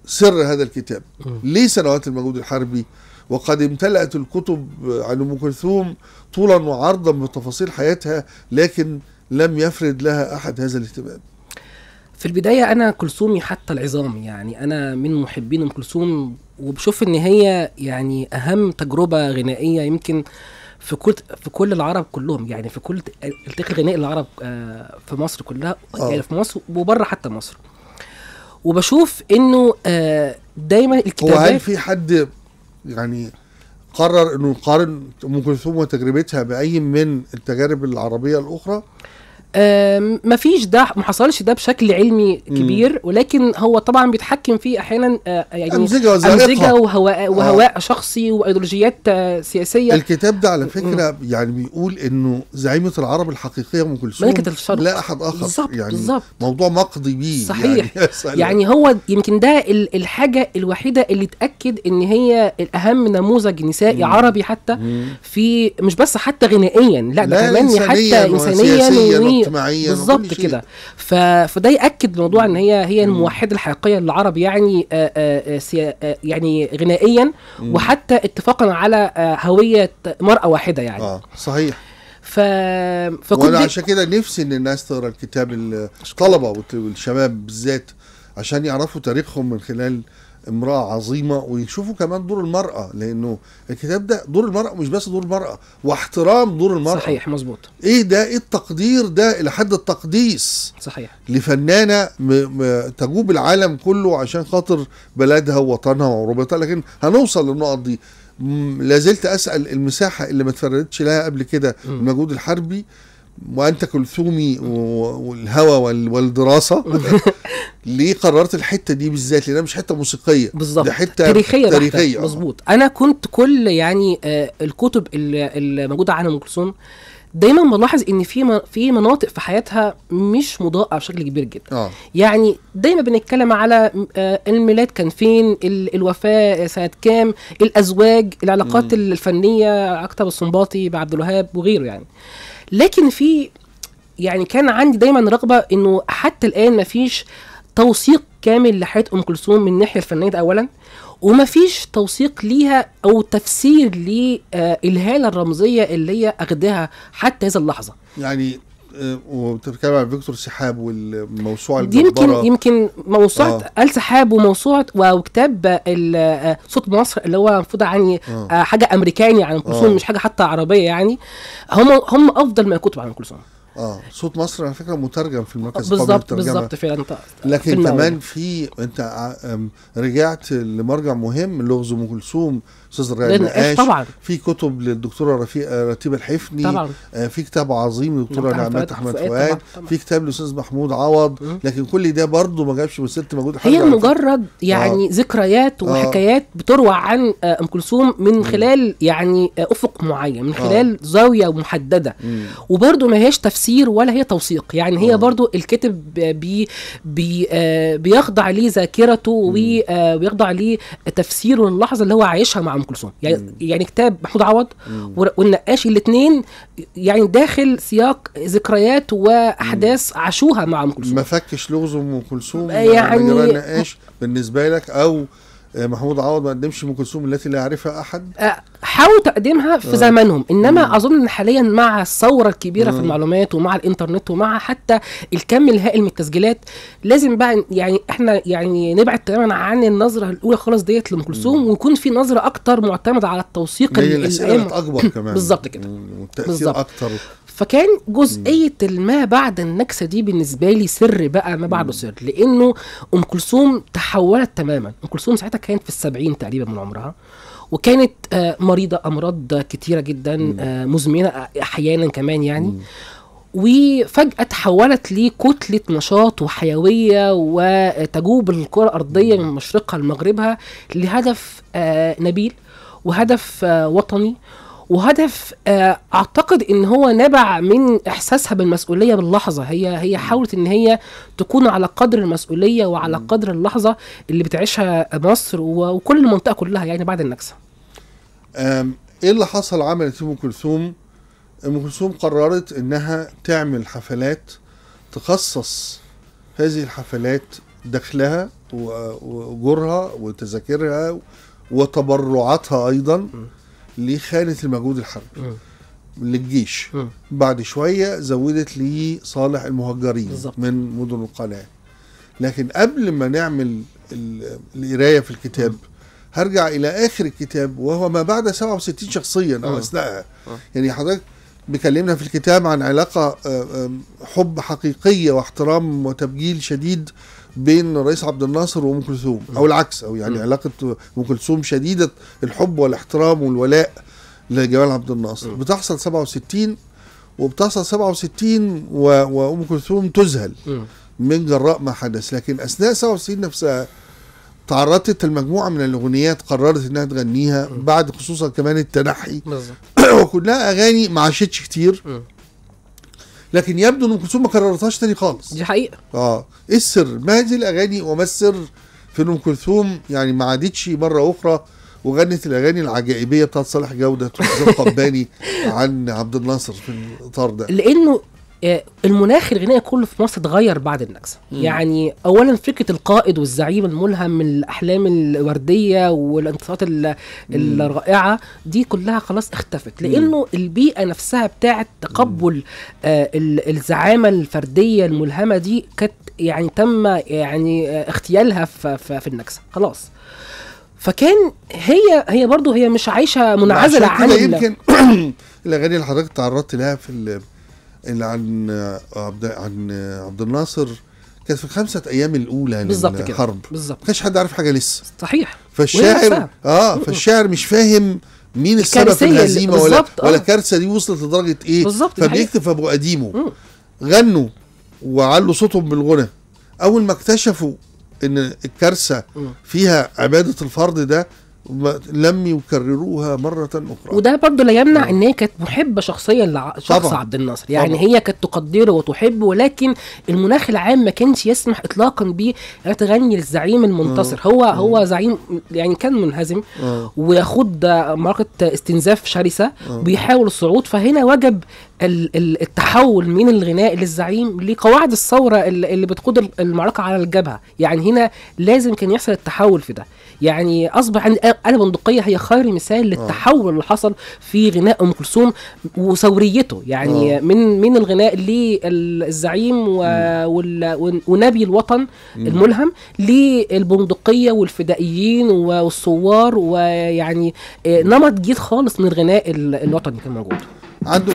سر هذا الكتاب مم. ليه سنوات المجهود الحربي وقد امتلأت الكتب عن ام كلثوم طولا وعرضا بتفاصيل حياتها لكن لم يفرد لها احد هذا الاهتمام في البدايه انا كلثومي حتى العظام يعني انا من محبين ام كلثوم وبشوف ان هي يعني اهم تجربه غنائيه يمكن في كل في كل العرب كلهم يعني في كل التاريخ الغنائي العرب آه، في مصر كلها آه. يعني في مصر وبره حتى مصر وبشوف انه آه، دايما هو الكتابات هل في حد يعني قرر انه يقارن ام كلثوم وتجربتها باي من التجارب العربيه الاخرى آم، مفيش ده ما حصلش ده بشكل علمي مم. كبير ولكن هو طبعا بيتحكم فيه احيانا آه، يعني امزجه امزجه وزائقه وهواء وهواء شخصي وايديولوجيات آه، سياسيه الكتاب ده على فكره يعني بيقول انه زعيمه العرب الحقيقيه ام كلثوم ملكه الشرق لا احد اخر بالظبط يعني بالظبط موضوع مقضي بيه صحيح. يعني, يا سلام. يعني هو يمكن ده ال- الحاجه الوحيده اللي تاكد ان هي الاهم نموذج نسائي مم. عربي حتى مم. في مش بس حتى غنائيا لا ده كمان حتى انسانيا وسياسيا و- واجتماعيا بالظبط وكل شيء. كده ف... فده ياكد الموضوع ان هي هي الموحده الحقيقيه للعرب يعني آآ آآ سيا... آآ يعني غنائيا مم. وحتى اتفاقا على آه، هويه مراه واحده يعني اه صحيح ف فكنت وانا عشان كده نفسي ان الناس تقرا الكتاب الطلبه والت- والشباب بالذات عشان يعرفوا تاريخهم من خلال امراه عظيمه ويشوفوا كمان دور المراه لانه الكتاب ده دور المراه مش بس دور المراه واحترام دور المراه صحيح مظبوط ايه ده ايه التقدير ده الى حد التقديس صحيح لفنانه م... م... تجوب العالم كله عشان خاطر بلدها ووطنها وعروبتها لكن هنوصل للنقط دي م- لازلت اسال المساحه اللي ما اتفردتش لها قبل كده مم. المجهود الحربي وانت كلثومي و- والهوى وال- والدراسه ليه قررت الحته دي بالذات لانها مش حته موسيقيه بالظبط ده حته تاريخيه تاريخيه تاريخيه آه. مظبوط انا كنت كل يعني آه الكتب اللي اللي موجوده عن ام كلثوم دايما بلاحظ ان في م- في مناطق في حياتها مش مضاءه بشكل كبير جدا اه يعني دايما بنتكلم على آه، الميلاد كان فين ال- الوفاة سنة كام الأزواج العلاقات مم. الفنية عكتب السنباطي بعبد الوهاب وغيره يعني لكن في يعني كان عندي دايما رغبة انه حتى الآن مفيش توثيق كامل لحياة أم كلثوم من الناحية الفنية ده أولا ومفيش توثيق ليها أو تفسير للهالة الرمزية اللي هي أخدها حتى هذه اللحظة يعني آه، وبتتكلم عن فيكتور سحاب والموسوعه دي يمكن الجباره يمكن موسوعه آه. آل سحاب وموسوعه وكتاب ال- آه، صوت مصر اللي هو المفروض يعني آه. آه، حاجه امريكاني عن ام كلثوم آه. مش حاجه حتى عربيه يعني هم هم افضل ما كتب عن ام كلثوم اه صوت مصر على فكره مترجم في المركز القومي بالظبط للترجمة. بالظبط فعلا ط- لكن فيلم كمان أول. في انت ع- أم، رجعت لمرجع مهم لغز ام كلثوم استاذ لأن ريان إيه نقاش طبعا في كتب للدكتوره رفيقه رتيبه الحفني طبعا آه، في كتاب عظيم للدكتوره نعمات نعمات أحمد احمد فؤاد فؤاد طبعاً، طبعاً. في كتاب للاستاذ محمود عوض مم. لكن كل ده برضه ما جابش مسيره مجهود الحرب هي على فكرة. مجرد يعني ذكريات وحكايات بتروى عن آه، ام كلثوم من خلال يعني آه، افق معين من خلال زاويه محدده مم. وبرضه ما هيش تفسير ولا هي توثيق يعني هي آه. برضه الكاتب بي بي آه بيخضع ليه ذاكرته وي- آه ويخضع ليه تفسيره للحظه اللي هو عايشها مع ام كلثوم يعني مم. يعني كتاب محمود عوض مم. ور- والنقاش الاثنين يعني داخل سياق ذكريات واحداث عاشوها مع ام كلثوم ما فكش لغز ام كلثوم يعني- لما جرى نقاش بالنسبه لك او آه، محمود عوض ما قدمش ام كلثوم التي لا يعرفها احد آه، حاولوا تقديمها في آه. زمانهم انما مم. اظن ان حاليا مع الثوره الكبيره في مم. المعلومات ومع الانترنت ومع حتى الكم الهائل من التسجيلات لازم بقى يعني احنا يعني نبعد تماما عن النظره الاولى خالص ديت لام كلثوم ويكون في نظره اكتر معتمده على التوثيق هي ال- الاسئله الأيام. بقت اكبر كمان بالظبط كده. مم، والتاثير بالظبط. اكتر فكان جزئيه ما بعد النكسه دي بالنسبه لي سر بقى ما بعده سر لانه ام كلثوم تحولت تماما ام كلثوم ساعتها كانت في السبعين تقريبا من عمرها وكانت آه، مريضه امراض كتيره جدا آه، مزمنه احيانا كمان يعني مم. وفجأة تحولت لكتلة نشاط وحيوية وتجوب الكرة الأرضية من مشرقها لمغربها لهدف آه، نبيل وهدف آه، وطني وهدف آه، اعتقد ان هو نبع من احساسها بالمسؤوليه باللحظه هي هي حاولت ان هي تكون على قدر المسؤوليه وعلى قدر اللحظه اللي بتعيشها مصر و- وكل المنطقه كلها يعني بعد النكسه أم، ايه اللي حصل عملت ام كلثوم ام كلثوم قررت انها تعمل حفلات تخصص هذه الحفلات دخلها و- واجورها وتذاكرها وتبرعاتها ايضا لخانه المجهود الحربي مم. للجيش مم. بعد شويه زودت لصالح المهجرين بالظبط. من مدن القناه لكن قبل ما نعمل ال- القرايه في الكتاب هرجع الى اخر الكتاب وهو ما بعد 67 شخصيا او مم. اثناءها مم. يعني حضرتك بكلمنا في الكتاب عن علاقه آه، آم، حب حقيقيه واحترام وتبجيل شديد بين الرئيس عبد الناصر وام كلثوم او العكس او يعني مم. علاقه ام كلثوم شديده الحب والاحترام والولاء لجمال عبد الناصر مم. بتحصل 67 وبتحصل 67 و... وام كلثوم تذهل مم. من جراء ما حدث لكن اثناء 67 نفسها تعرضت المجموعه من الاغنيات قررت انها تغنيها مم. بعد خصوصا كمان التنحي بالظبط وكلها اغاني ما عاشتش كتير مم. لكن يبدو ان ام كلثوم ما كررتهاش تاني خالص دي حقيقه اه ايه السر ما هذه الاغاني وما السر في ان ام كلثوم يعني ما عادتش مره اخرى وغنت الاغاني العجائبيه بتاعت صالح جوده وحسين قباني عن عبد الناصر في الاطار ده لانه آه، المناخ الغنائي كله في مصر اتغير بعد النكسه مم. يعني اولا فكره القائد والزعيم الملهم من الاحلام الورديه والانتصارات ال- الرائعه دي كلها خلاص اختفت لانه البيئه نفسها بتاعه تقبل آه، ال- الزعامه الفرديه الملهمه دي كانت يعني تم يعني آه، اغتيالها في, في, في النكسه خلاص فكان هي هي برضو هي مش عايشه منعزله عشان عن كده ال- يمكن الاغاني اللي حضرتك تعرضت لها في ال- اللي عن عبد عن عبد الناصر كانت في الخمسه ايام الاولى بالظبط كده للحرب بالظبط ما كانش حد عارف حاجه لسه صحيح فالشاعر نفسها. اه فالشاعر مش فاهم مين السبب في الكارثية اللي- الهزيمه ولا بالظبط، آه. ولا الكارثه دي وصلت لدرجه ايه بالظبط، دي حقيقة. فبيكتب في ابو قديمه مم. غنوا وعلوا صوتهم بالغنى اول ما اكتشفوا ان الكارثه مم. فيها عباده الفرد ده ما- لم يكرروها مره اخرى وده برضه لا يمنع آه. ان هي كانت محبه شخصيا لشخص طبعاً. عبد الناصر يعني طبعاً. هي كانت تقدره وتحبه ولكن المناخ العام ما كانش يسمح اطلاقا بيه انها تغني للزعيم المنتصر هو هو زعيم يعني كان منهزم آه. ويخوض معركه استنزاف شرسه آه. بيحاول الصعود فهنا وجب ال- ال- التحول من الغناء للزعيم لقواعد الثوره اللي اللي بتقود ال- المعركه على الجبهه يعني هنا لازم كان يحصل التحول في ده يعني اصبح عند انا بندقيه هي خير مثال للتحول اللي حصل في غناء ام كلثوم وثوريته يعني آه. من من الغناء للزعيم و- وال- ون- ونبي الوطن الملهم للبندقيه والفدائيين والثوار ويعني آه، نمط جديد خالص من الغناء ال- الوطني كان موجود عنده